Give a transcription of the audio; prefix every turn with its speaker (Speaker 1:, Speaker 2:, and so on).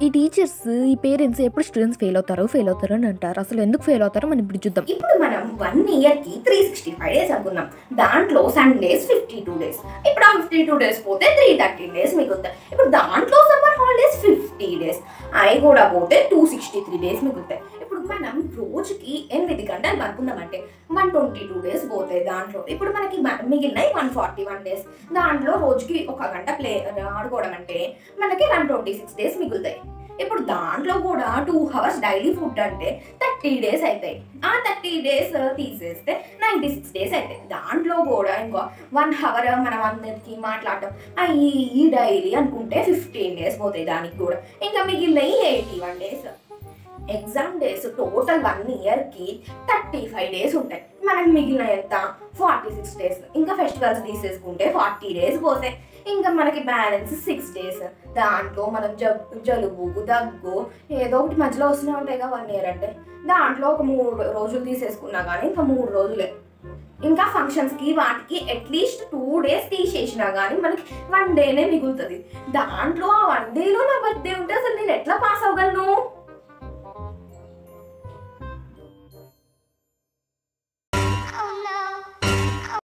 Speaker 1: ఈ టీచర్స్ ఈ పేరెంట్స్ ఎప్పుడు స్టూడెంట్స్ ఫెయిల్ అవుతారో ఫెయిల్ అవుతారో అని అంటారు అసలు ఎందుకు ఫెయిల్ అవుతారో మనం ఇప్పుడు చూద్దాం
Speaker 2: ఇప్పుడు మనం వన్ ఇయర్ కి త్రీ సిక్స్టీ ఫైవ్ డేస్ అనుకున్నాం దాంట్లో సండేస్ ఫిఫ్టీ టూ డేస్ ఇప్పుడు ఆ ఫిఫ్టీ టూ డేస్ పోతే త్రీ థర్టీ డేస్ మిగులుతాయి ఇప్పుడు దాంట్లో సమ్మర్ హాలిడేస్ ఫిఫ్టీ డేస్ అవి కూడా పోతే టూ సిక్స్టీ త్రీ డేస్ మిగులుతాయి ఇప్పుడు మనం రోజుకి ఎనిమిది గంటలు అనుకున్నామంటే వన్ ట్వంటీ టూ డేస్ పోతాయి దాంట్లో ఇప్పుడు మనకి మ- మిగిలినవి వన్ ఫార్టీ వన్ డేస్ దాంట్లో రోజుకి ఒక గంట ప్లే ఆడుకోవడం అంటే మనకి వన్ ట్వంటీ సిక్స్ డేస్ మిగులుతాయి ఇప్పుడు దాంట్లో కూడా టూ అవర్స్ డైలీ ఫుడ్ అంటే థర్టీ డేస్ అవుతాయి ఆ థర్టీ డేస్ తీసేస్తే నైంటీ సిక్స్ డేస్ అవుతాయి దాంట్లో కూడా ఇంకో వన్ అవర్ మనం అందరికి మాట్లాడటం అయ్యి ఈ డైలీ అనుకుంటే ఫిఫ్టీన్ డేస్ పోతాయి దానికి కూడా ఇంకా మిగిలినవి eighty one days exam days total one ఇయర్కి థర్టీ ఫైవ్ డేస్ ఉంటాయి మనకి మిగిలిన ఎంత ఫార్టీ సిక్స్ డేస్ ఇంకా ఫెస్టివల్స్ తీసేసుకుంటే ఫార్టీ డేస్ పోతాయి ఇంకా మనకి బ్యాలెన్స్ సిక్స్ డేస్ దాంట్లో మనం జబ్ జలుబు దగ్గు ఏదో ఒకటి మధ్యలో వస్తూనే ఉంటాయి కదా వన్ ఇయర్ అంటే దాంట్లో ఒక మూడు రోజులు తీసేసుకున్నా కానీ ఇంకా మూడు రోజులే ఇంకా ఫంక్షన్స్కి వాటికి అట్లీస్ట్ టూ డేస్ తీసేసినా కానీ మనకి వన్ డేనే మిగులుతుంది దాంట్లో ఆ వన్ డేలో నా బర్త్డే ఉంటే అసలు నేను ఎట్లా పాస్ అవ్వగలను